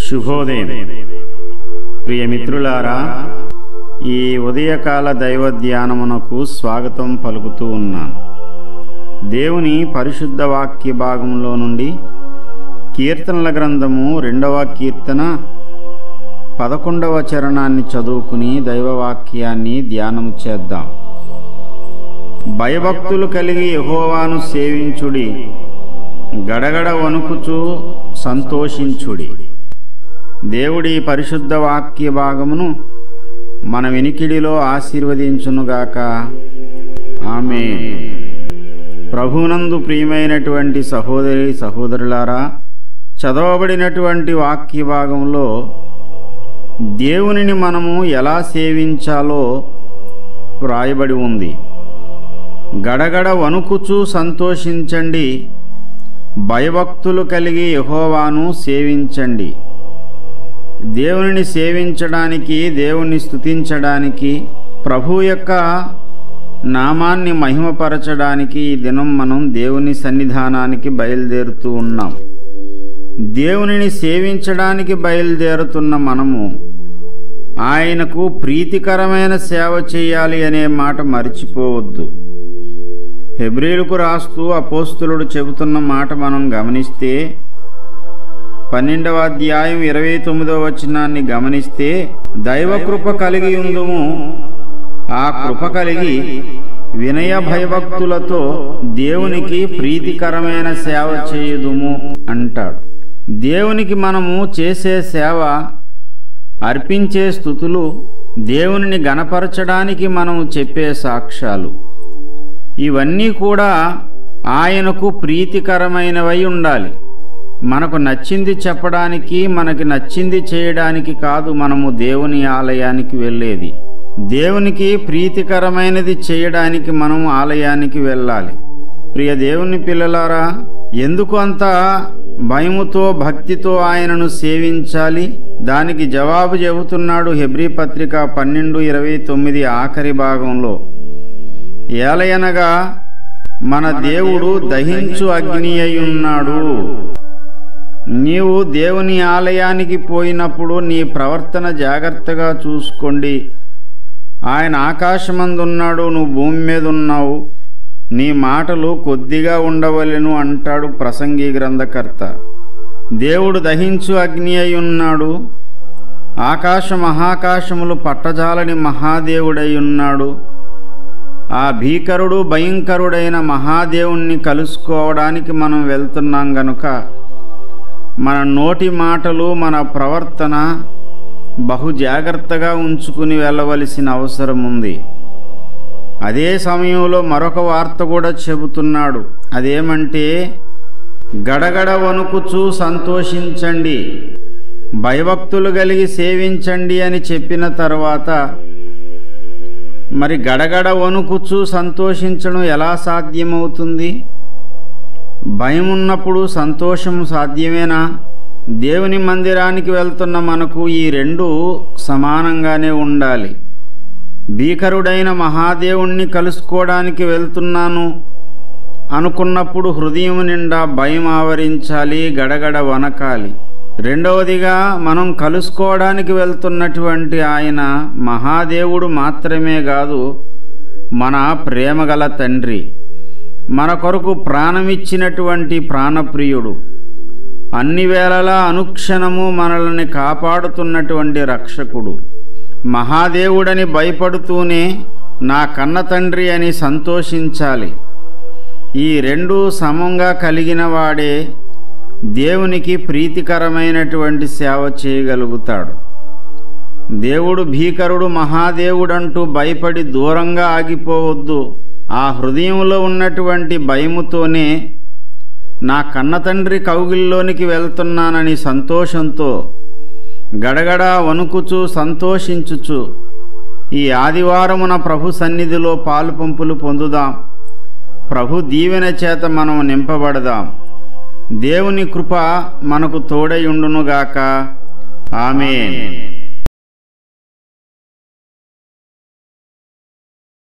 శుభోదయం ప్రియమిత్రులారా ఈ ఉదయకాల దైవ ధ్యానమునకు స్వాగతం పలుకుతూ ఉన్నాను దేవుని పరిశుద్ధ వాక్య భాగంలో నుండి కీర్తనల గ్రంథము రెండవ కీర్తన పదకొండవ చరణాన్ని చదువుకుని దైవవాక్యాన్ని ధ్యానం చేద్దాం భయభక్తులు కలిగి యెహోవాను సేవించుడి గడగడ వణుకుచూ సంతోషించుడి దేవుడి పరిశుద్ధ వాక్య భాగమును మన వెనికిడిలో ఆశీర్వదించునుగాక ఆమె ప్రభునందు ప్రియమైనటువంటి సహోదరి సహోదరులారా చదవబడినటువంటి వాక్య భాగంలో దేవునిని మనము ఎలా సేవించాలో వ్రాయబడి ఉంది గడగడ వణుకుచూ సంతోషించండి భయభక్తులు కలిగి యహోవాను సేవించండి దేవునిని సేవించడానికి దేవుణ్ణి స్తుతించడానికి ప్రభు యొక్క నామాన్ని మహిమపరచడానికి ఈ దినం మనం దేవుని సన్నిధానానికి బయలుదేరుతూ ఉన్నాం దేవునిని సేవించడానికి బయలుదేరుతున్న మనము ఆయనకు ప్రీతికరమైన సేవ చేయాలి అనే మాట మర్చిపోవద్దు హెబ్రిలకు రాస్తూ అపోస్తులుడు చెబుతున్న మాట మనం గమనిస్తే పన్నెండవ అధ్యాయం ఇరవై తొమ్మిదవ వచనాన్ని గమనిస్తే దైవ కృప కలిగి ఉందుము ఆ కృప కలిగి వినయ భయభక్తులతో దేవునికి ప్రీతికరమైన సేవ చేయుదుము అంటాడు దేవునికి మనము చేసే సేవ అర్పించే స్థుతులు దేవునిని గణపరచడానికి మనము చెప్పే సాక్ష్యాలు ఇవన్నీ కూడా ఆయనకు ప్రీతికరమైనవై ఉండాలి మనకు నచ్చింది చెప్పడానికి మనకి నచ్చింది చేయడానికి కాదు మనము దేవుని ఆలయానికి వెళ్ళేది దేవునికి ప్రీతికరమైనది చేయడానికి మనం ఆలయానికి వెళ్ళాలి ప్రియ దేవుని పిల్లలారా ఎందుకు అంత భయముతో భక్తితో ఆయనను సేవించాలి దానికి జవాబు చెబుతున్నాడు హెబ్రీ పత్రిక పన్నెండు ఇరవై తొమ్మిది ఆఖరి భాగంలో ఏలయనగా మన దేవుడు దహించు అగ్ని అయ్యున్నాడు నీవు దేవుని ఆలయానికి పోయినప్పుడు నీ ప్రవర్తన జాగ్రత్తగా చూసుకోండి ఆయన ఆకాశమందున్నాడు నువ్వు భూమి మీద ఉన్నావు నీ మాటలు కొద్దిగా ఉండవలెను అంటాడు ప్రసంగి గ్రంథకర్త దేవుడు దహించు అగ్ని అయి ఉన్నాడు ఆకాశ మహాకాశములు పట్టజాలని మహాదేవుడై ఉన్నాడు ఆ భీకరుడు భయంకరుడైన మహాదేవుణ్ణి కలుసుకోవడానికి మనం వెళ్తున్నాం గనుక మన నోటి మాటలు మన ప్రవర్తన బహు జాగ్రత్తగా ఉంచుకుని వెళ్ళవలసిన అవసరం ఉంది అదే సమయంలో మరొక వార్త కూడా చెబుతున్నాడు అదేమంటే గడగడ వణుకుచూ సంతోషించండి భయభక్తులు కలిగి సేవించండి అని చెప్పిన తర్వాత మరి గడగడ వణుకుచూ సంతోషించడం ఎలా సాధ్యమవుతుంది భయం ఉన్నప్పుడు సంతోషం సాధ్యమేనా దేవుని మందిరానికి వెళ్తున్న మనకు ఈ రెండు సమానంగానే ఉండాలి భీకరుడైన మహాదేవుణ్ణి కలుసుకోవడానికి వెళ్తున్నాను అనుకున్నప్పుడు హృదయం నిండా భయం ఆవరించాలి గడగడ వనకాలి రెండవదిగా మనం కలుసుకోవడానికి వెళ్తున్నటువంటి ఆయన మహాదేవుడు మాత్రమే కాదు మన ప్రేమగల తండ్రి మన కొరకు ప్రాణమిచ్చినటువంటి ప్రాణప్రియుడు అన్ని వేళలా అనుక్షణము మనల్ని కాపాడుతున్నటువంటి రక్షకుడు మహాదేవుడని భయపడుతూనే నా కన్న తండ్రి అని సంతోషించాలి ఈ రెండు సమంగా కలిగిన వాడే దేవునికి ప్రీతికరమైనటువంటి సేవ చేయగలుగుతాడు దేవుడు భీకరుడు మహాదేవుడంటూ భయపడి దూరంగా ఆగిపోవద్దు ఆ హృదయంలో ఉన్నటువంటి భయముతోనే నా కన్న తండ్రి కౌగిల్లోనికి వెళ్తున్నానని సంతోషంతో గడగడ వణుకుచూ సంతోషించుచు ఈ ఆదివారమున ప్రభు సన్నిధిలో పాలు పంపులు పొందుదాం ప్రభు దీవెన చేత మనం నింపబడదాం దేవుని కృప మనకు తోడై ఉండునుగాక ఆమె